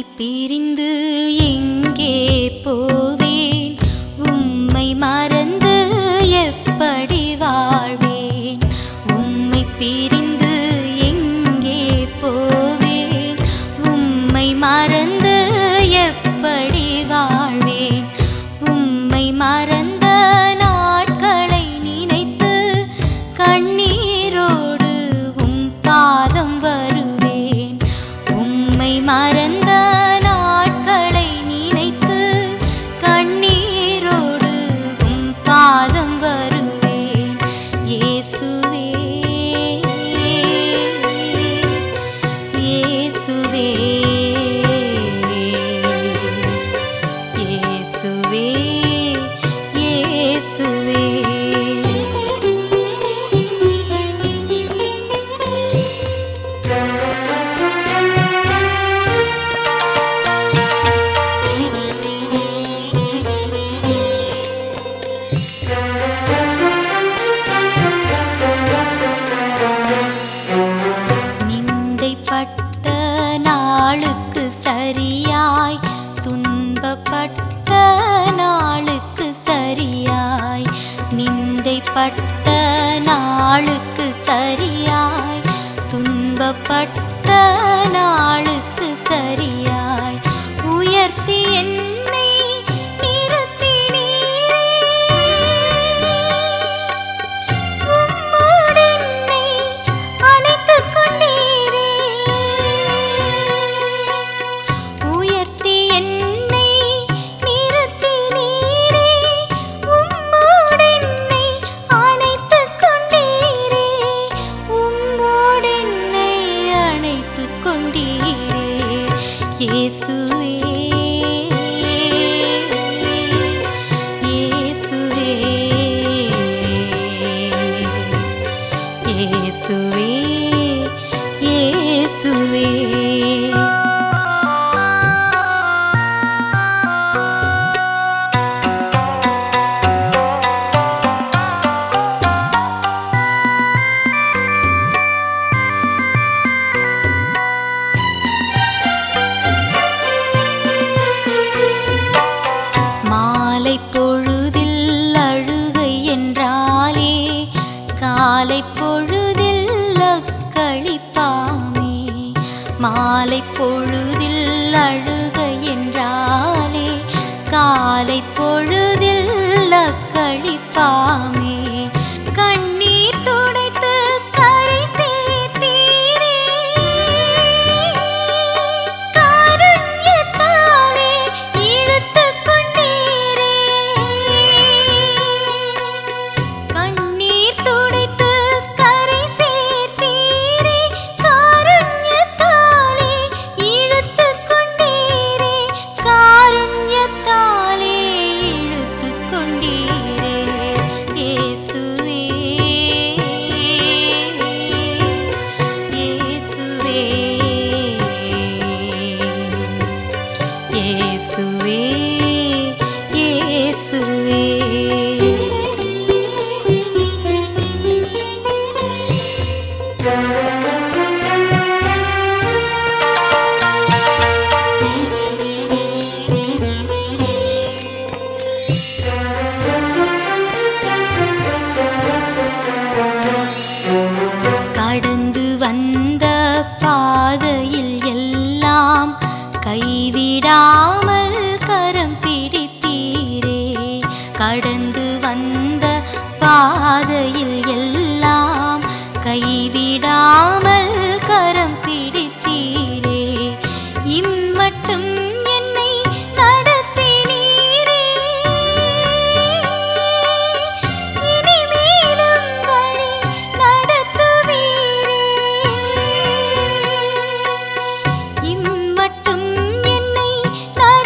பிரிந்து எங்கே போவேன் உம்மை மறந்து எப்படி வாழ்வேன் உம்மை பிரிந்து எங்கே போவேன் உம்மை மறந்து எப்படி வாழ்வேன் உம்மை மறந்த நாட்களை நினைத்து கண்ணீரோடு உம் பாதம் வருவேன் உம்மை மறந்த நாட்களை நினைத்து கண்ணீரோடு உம் பாதம் வருவேன் இயேசுவே இயேசுவே இயேசுவே இயேசுவே நிந்தைப்பட்ட நாளுக்கு சரியாய் துன்பப்பட்ட நாளுக்கு சரியாய் நிந்தைப்பட்ட நாளுக்கு சரியாய் துன்பப்பட்ட நாளுக்கு சரியாய் உயர்த்தி என்னை நிறுத்தினீரே உம்மோடென்னை அணைத்துக் கொண்டீரே. உயர்த்தி என்னை நிறுத்தினீரே. உம்மோடென்னை அணைத்துக் கொண்டீரே. உம்மோடென்னை அணைத்துக் கொண்டீரே. இயேசுவே இயேசுவே இயேசுவே இயேசுவே மாலை பொழுதில் அழுகை என்றாலே காலை பொழுதில் அக்களிப்பாமே மாலை பொழுதில் அழுகை என்றாலே காலை பொழுதில் அக்களிப்பாமே கண்ணீர் துடைத்து கரை சேர்த்தீரே காருண்யத்தாலே இழுத்துக் கொண்டீரே கண்ணீர் துடைத்து கரை சேர்த்தீரே காருண்யத்தாலே இழுத்துக் கொண்டீரே காருண்யத்தாலே இழுத்துக் கொண்டீரே இயேசுவே இயேசுவே இயேசுவே இயேசுவே கடந்து வந்த பாதையில் எல்லாம் கைவிடாமல் கரம் பிடித்தீரே கடந்து வந்த பாதையில் எல்லாம் கைவிடாமல் கரம் பிடித்தீரே இம்மட்டும் என்னை நடத்தினீரே இனிமேலும் வழி நடத்துவீரே இம்மட்டும் என்னை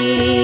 பிடித்தீரே